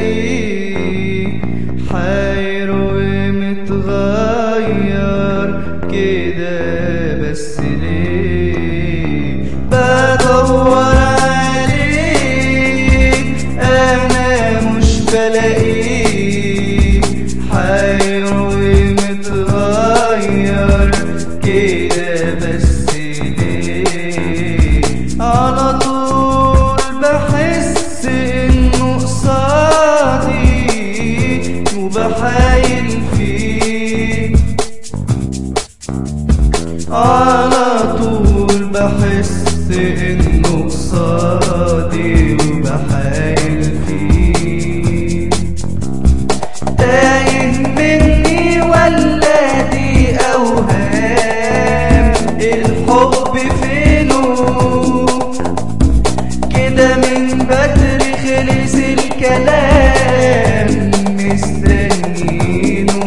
لاقيه حير ومتغير كده بس ليه بدور عليك انا مش بلاقيه حير ومتغير كده بس ليه على طول بحس انه قصادي وبحايل فيه على طول بحس انه قصادي وبحايل فيه تايه مني ولا دي اوهام الحب فينه كده من بدري خلص الكلام مستنينه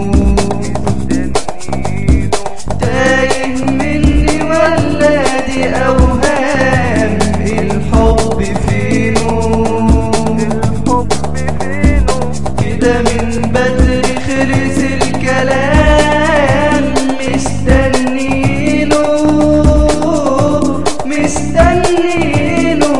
تايه مني ولا دي اوهام الحب فينه كده من بدري خلص الكلام مستنينه مستنينه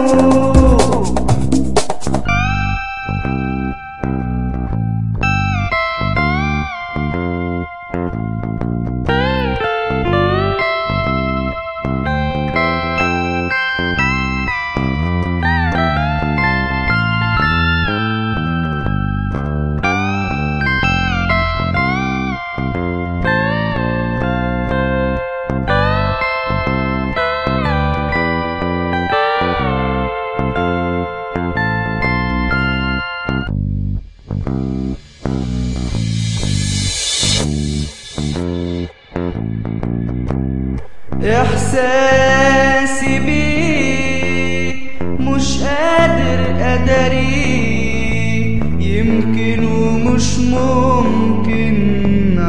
احساسي بيه مش قادر اداريه يمكن ومش ممكن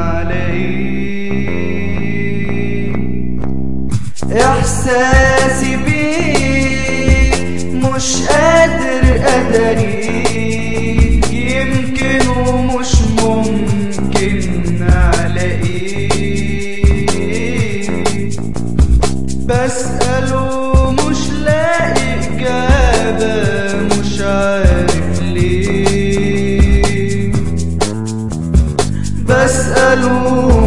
عليه احساسي بيه مش قادر اداريه يمكن ومش ممكن عليه بسأله مش لاقي إجابة مش عارف ليه بسأله